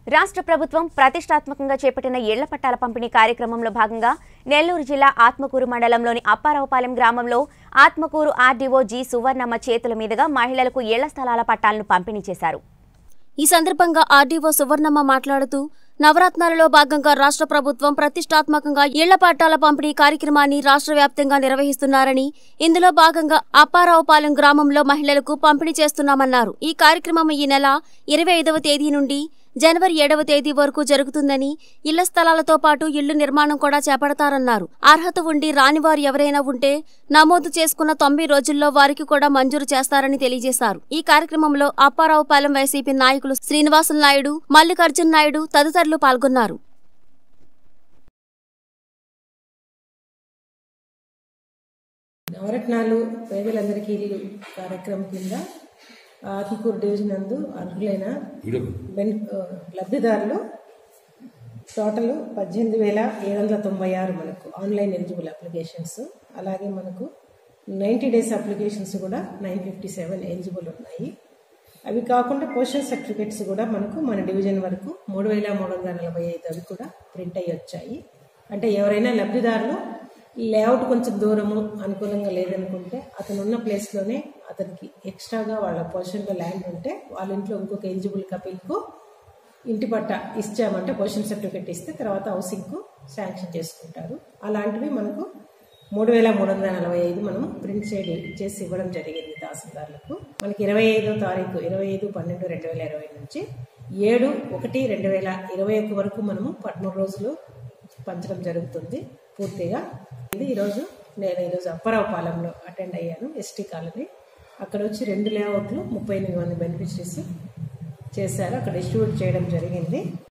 రాష్ట్ర ప్రభుత్వం ప్రతిష్టాత్మకంగా చేపట్టిన ఇళ్ల పట్టాల పంపిణీ కార్యక్రమంలో భాగంగా నెల్లూరు జిల్లా ఆత్మకూరు మండలంలోని అప్పారావుపాలెం గ్రామంలో ఆత్మకూరు ఆర్డీఓ జి సువర్ణమ్మ చేతుల మీదుగా మహిళలకు ఇళ్ల స్థలాల పట్టాలను పంపిణీ చేశారు ఈ సందర్భంగా ఆర్డీఓ సువర్ణమ్మ మాట్లాడుతూ నవరత్నాలలో భాగంగా రాష్ట్ర ప్రభుత్వం ప్రతిష్టాత్మకంగా ఇళ్ల పట్టాల పంపిణీ కార్యక్రమాన్ని రాష్ట్ర వ్యాప్తంగా నిర్వహిస్తున్నారని ఇందులో భాగంగా అప్పారావుపాలెం గ్రామంలో మహిళలకు పంపిణీ చేస్తున్నామన్నారు ఈ కార్యక్రమం ఈ నెల ఇరవై ఐదవ తేదీ నుండి జనవరి ఏడవ తేదీ వరకు జరుగుతుందని ఇళ్ల స్థలాలతో పాటు ఇళ్లు నిర్మాణం కూడా చేపడతారన్నారు అర్హత ఉండి రానివారు ఎవరైనా ఉంటే నమోదు చేసుకున్న తొంభై రోజుల్లో వారికి కూడా మంజూరు చేస్తారని తెలియజేశారు ఈ కార్యక్రమంలో అప్పారావుపాలెం వైసీపీ నాయకులు శ్రీనివాసులు నాయుడు మల్లికార్జున్ నాయుడు తదితరులు పాల్గొన్నారు నవరత్నాలు పేదలందరికీ ఇల్లు కార్యక్రమం కింద ఆత్మకూరు డివిజన్ నందు అర్హులైన బెన్ ఆ, లబ్ధిదారులు టోటల్ పద్దెనిమిది వేల ఏడు వందల తొంభై ఆరు మనకు ఆన్లైన్ ఎలిజిబుల్ అప్లికేషన్స్ అలాగే మనకు నైంటీ డేస్ అప్లికేషన్స్ కూడా నైన్ ఫిఫ్టీ సెవెన్ ఎలిజిబుల్ ఉన్నాయి అవి కాకుండా పోషన్ సర్టిఫికెట్స్ కూడా మనకు మన డివిజన్ వరకు మూడు వేల మూడు వందల నలభై ఐదు అవి కూడా ప్రింట్ అయ్యి వచ్చాయి అంటే ఎవరైనా లబ్ధిదారులు లేఅవుట్ కొంచెం దూరము అనుకూలంగా లేదనుకుంటే అతను ఉన్న ప్లేస్లోనే అతనికి ఎక్స్ట్రాగా వాళ్ళ పొజిషన్లో ల్యాండ్ ఉంటే వాళ్ళ ఇంట్లో ఇంకొక ఎలిజిబుల్ కపిల్కు ఇంటి పట్ట ఇచ్చామంటే పొజిషన్ సర్టిఫికెట్ ఇస్తే తర్వాత హౌసింగ్కు శాంక్షన్ చేసుకుంటారు అలాంటివి మనకు మూడు వేల మూడు వందల నలభై ఐదు మనం ప్రింట్ చేడి చేసి ఇవ్వడం జరిగింది తహసీల్దార్లకు మనకి ఇరవై ఐదో తారీఖు ఇరవై ఐదు పన్నెండు రెండు వేల ఇరవై నుంచి ఏడు ఒకటి రెండు వేల ఇరవై ఒక్క వరకు మనము పదమూడు రోజులు పంచడం జరుగుతుంది పూర్తిగా ఇది ఈరోజు నేను ఈరోజు అప్పరావుపాలెంలో అటెండ్ అయ్యాను ఎస్టీ కాలనీ అక్కడ వచ్చి రెండు లేఅవుట్లు ముప్పై ఎనిమిది మంది బెనిఫిషరీస్ చేశారు అక్కడ డిస్ట్రిబ్యూట్ చేయడం జరిగింది